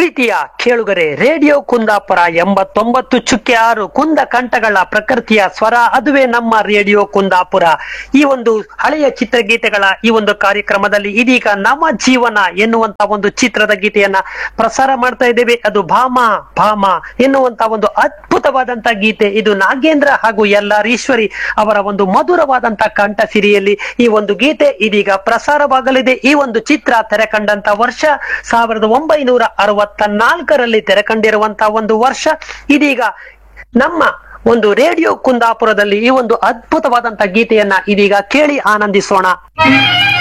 ಪ್ರೀತಿಯ ಕೇಳುಗರೆ ರೇಡಿಯೋ ಕುಂದಾಪುರ ಎಂಬತ್ತೊಂಬತ್ತು ಚುಕ್ಕೆ ಆರು ಕುಂದ ಕಂಠಗಳ ಪ್ರಕೃತಿಯ ಸ್ವರ ಅದುವೇ ನಮ್ಮ ರೇಡಿಯೋ ಕುಂದಾಪುರ ಈ ಒಂದು ಹಳೆಯ ಚಿತ್ರಗೀತೆಗಳ ಈ ಒಂದು ಕಾರ್ಯಕ್ರಮದಲ್ಲಿ ಇದೀಗ ನಮ್ಮ ಜೀವನ ಎನ್ನುವಂತ ಒಂದು ಚಿತ್ರದ ಗೀತೆಯನ್ನ ಪ್ರಸಾರ ಮಾಡ್ತಾ ಇದ್ದೇವೆ ಅದು ಭಾಮ ಭಾಮ ಎನ್ನುವಂತ ಒಂದು ಅದ್ಭುತವಾದಂತ ಗೀತೆ ಇದು ನಾಗೇಂದ್ರ ಹಾಗೂ ಎಲ್ಲಾರೀಶ್ವರಿ ಅವರ ಒಂದು ಮಧುರವಾದಂತ ಕಂಠ ಸಿರಿಯಲ್ಲಿ ಈ ಒಂದು ಗೀತೆ ಇದೀಗ ಪ್ರಸಾರವಾಗಲಿದೆ ಈ ಒಂದು ಚಿತ್ರ ತೆರೆ ಕಂಡಂತ ವರ್ಷ ಸಾವಿರದ ಒಂಬೈನೂರ ಅರವತ್ತ ನಾಲ್ಕರಲ್ಲಿ ತೆರೆ ಕಂಡಿರುವಂತಹ ಒಂದು ವರ್ಷ ಇದೀಗ ನಮ್ಮ ಒಂದು ರೇಡಿಯೋ ಕುಂದಾಪುರದಲ್ಲಿ ಈ ಒಂದು ಅದ್ಭುತವಾದಂತ ಗೀತೆಯನ್ನ ಇದೀಗ ಕೇಳಿ ಆನಂದಿಸೋಣ